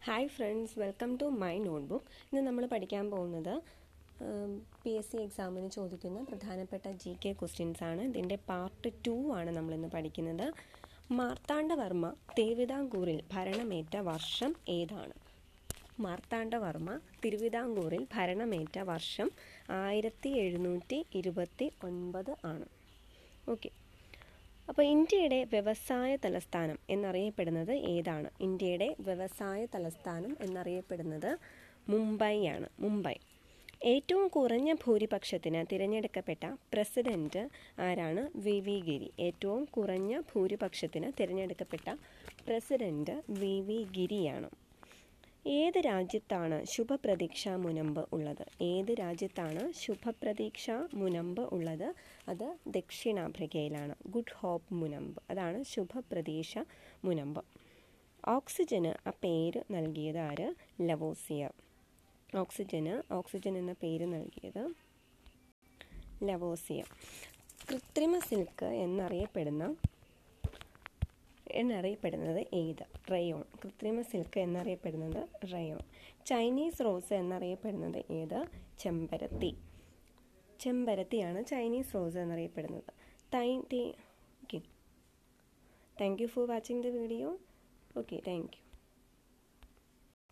hi friends welcome to my notebook ഇന്ന് നമ്മൾ പഠിക്കാൻ പോകുന്നത് പി എസ് സി എക്സാമിന് ചോദിക്കുന്ന പ്രധാനപ്പെട്ട ജി കെ ക്വസ്റ്റ്യൻസ് ആണ് ഇതിൻ്റെ പാർട്ട് ടു ആണ് നമ്മളിന്ന് പഠിക്കുന്നത് മാർത്താണ്ഡവർമ്മ തിരുവിതാംകൂറിൽ ഭരണമേറ്റ വർഷം ഏതാണ് മാർത്താണ്ഡവർമ്മ തിരുവിതാംകൂറിൽ ഭരണമേറ്റ വർഷം ആയിരത്തി എഴുന്നൂറ്റി ഇരുപത്തി ഒൻപത് ആണ് ഓക്കെ അപ്പോൾ ഇന്ത്യയുടെ വ്യവസായ തലസ്ഥാനം എന്നറിയപ്പെടുന്നത് ഏതാണ് ഇന്ത്യയുടെ വ്യവസായ തലസ്ഥാനം എന്നറിയപ്പെടുന്നത് മുംബൈയാണ് മുംബൈ ഏറ്റവും കുറഞ്ഞ ഭൂരിപക്ഷത്തിന് തിരഞ്ഞെടുക്കപ്പെട്ട പ്രസിഡന്റ് ആരാണ് വി വി ഗിരി ഏറ്റവും കുറഞ്ഞ ഭൂരിപക്ഷത്തിന് തിരഞ്ഞെടുക്കപ്പെട്ട പ്രസിഡന്റ് വി വി ഗിരിയാണ് ഏത് രാജ്യത്താണ് ശുഭപ്രതീക്ഷ മുനമ്പ് ഉള്ളത് ഏത് രാജ്യത്താണ് ശുഭപ്രതീക്ഷ മുനമ്പ് ഉള്ളത് അത് ദക്ഷിണാഫ്രിക്കയിലാണ് ഗുഡ് ഹോപ്പ് മുനമ്പ് അതാണ് ശുഭപ്രതീക്ഷ മുനമ്പ് ഓക്സിജന് ആ പേര് നൽകിയത് ആര് ലവോസിയർ ഓക്സിജന് ഓക്സിജൻ എന്ന പേര് നൽകിയത് ലവോസിയർ കൃത്രിമ സിൽക്ക് എന്നറിയപ്പെടുന്ന എന്നറിയപ്പെടുന്നത് ഏത് റയോൺ കൃത്രിമ സിൽക്ക് എന്നറിയപ്പെടുന്നത് റയോൺ ചൈനീസ് റോസ് എന്നറിയപ്പെടുന്നത് ഏത് ചെമ്പരത്തി ചെമ്പരത്തിയാണ് ചൈനീസ് റോസ് എന്നറിയപ്പെടുന്നത് തൈ okay thank you for watching the video okay thank U